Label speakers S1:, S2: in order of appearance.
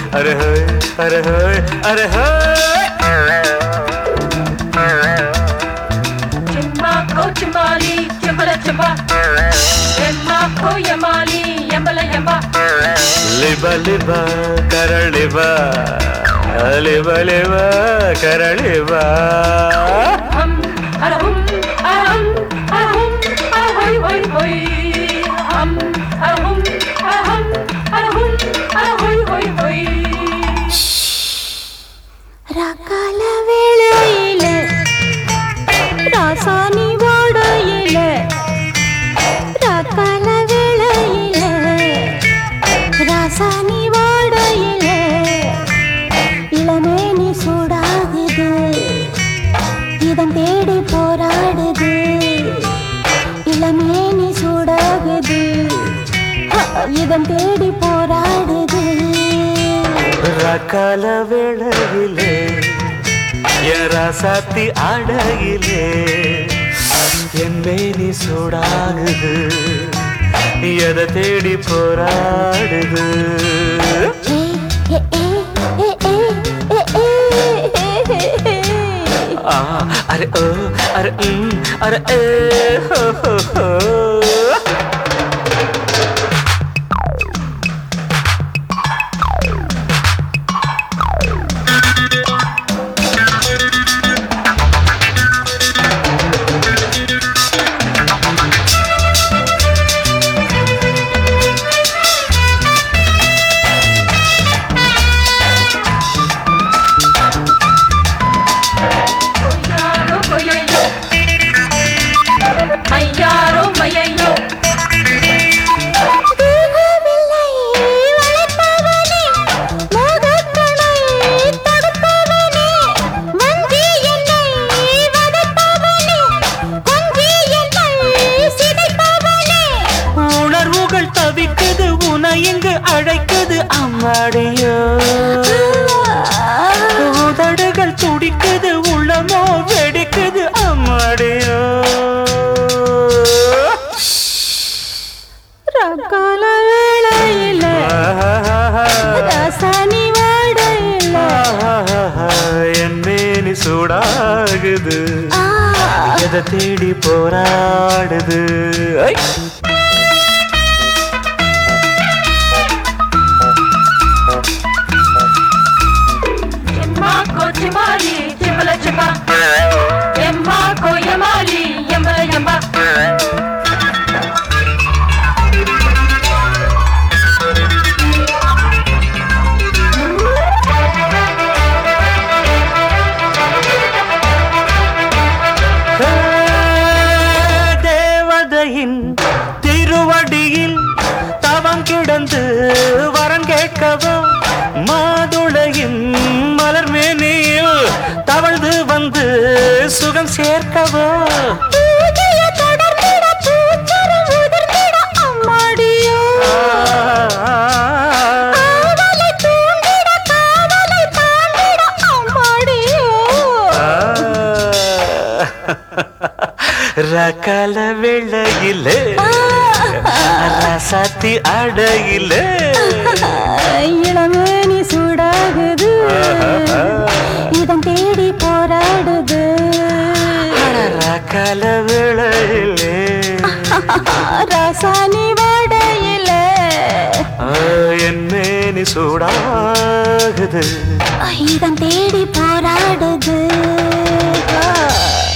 S1: Array ஹோய் array ஹோய் array ஹோய்
S2: Chimako chimbali, chimbala chimba. Chimako yamali, yambala yamba.
S1: ಲಿಬ ಲಿಬ ಕರಳಿಬ ಲಿಬ ಲಿಬ ಕರಳಿಬ
S2: Hum, arahum, arahum, arahum, arahoy, hoy, hoy. Hum, arahum, arahum, arahum, arahoy, hoy, hoy.
S3: ரகால வேளையில ராசானி வாடையில ரகால வேளையில ராசானி வாடையில இளமேனி சூடாகுது இதன் தேடி போராடுது இளமேனி சூடாகுது இதன் தேடி போராடுது
S1: ರಕಾಲ ವೇಳೆಯಿಲೆ ಎರ ಸಾತಿ ಅಡಗಿಲೆ என்மேனி சூடாகுது எதை தேடி போராடுது ஆ அரே ஓ அரே ம் அரே ஏ ஹோ ஹோ ஹோ
S2: Koyaro, koyoyo. Mayaro, mayayo.
S3: தேகவில்லை வளைப்பவனே, மோகக்கணை தடுப்பவனே, வஞ்சி என்னை வதைப்பவனே, கொஞ்சி என்னை சிதைப்பவனே.
S1: உணர்வுகள் தவிக்குது உன இங்கு அழைக்குது அம்மாடியோ உதடுகள் துடிக்குது உள்ளமோ வெடிக்குது அம்மாடியோ
S3: ரக்கால வேளையில, ரசனி வாடையில,
S1: என் மேனி சூடாகுது
S3: ஆ,
S1: எதை தேடி போராடுது ஐ!
S2: Chimako chimbali, chimbala chimba. Chimako yamali, yambala yamba.
S1: தேவதையின் திருவடியில் தவம் கிடந்து வரம் கேட்கவோ மாதுளையின் மலர் மேனியில் தவழ்ந்து வந்து சுகம் சேர்க்கவோ
S3: பூஜைய தொடர்ந்திட, பூச்சரம் உதிர்ந்திட, அம்மாடியோ. காவலை தூண்டிட, காவலை தாண்டிட, அம்மாடியோ.
S1: ரகல வெள்ளையிலே ரசாத்தி அடையிலே
S3: இளமேனி சூடாகுது இதன் தேடி போராடுது
S1: ரகல வேளையிலே
S3: ரசானி வாடையில
S1: ஆ, என் மேனி சூடாகுது
S3: இதன் தேடி போராடுது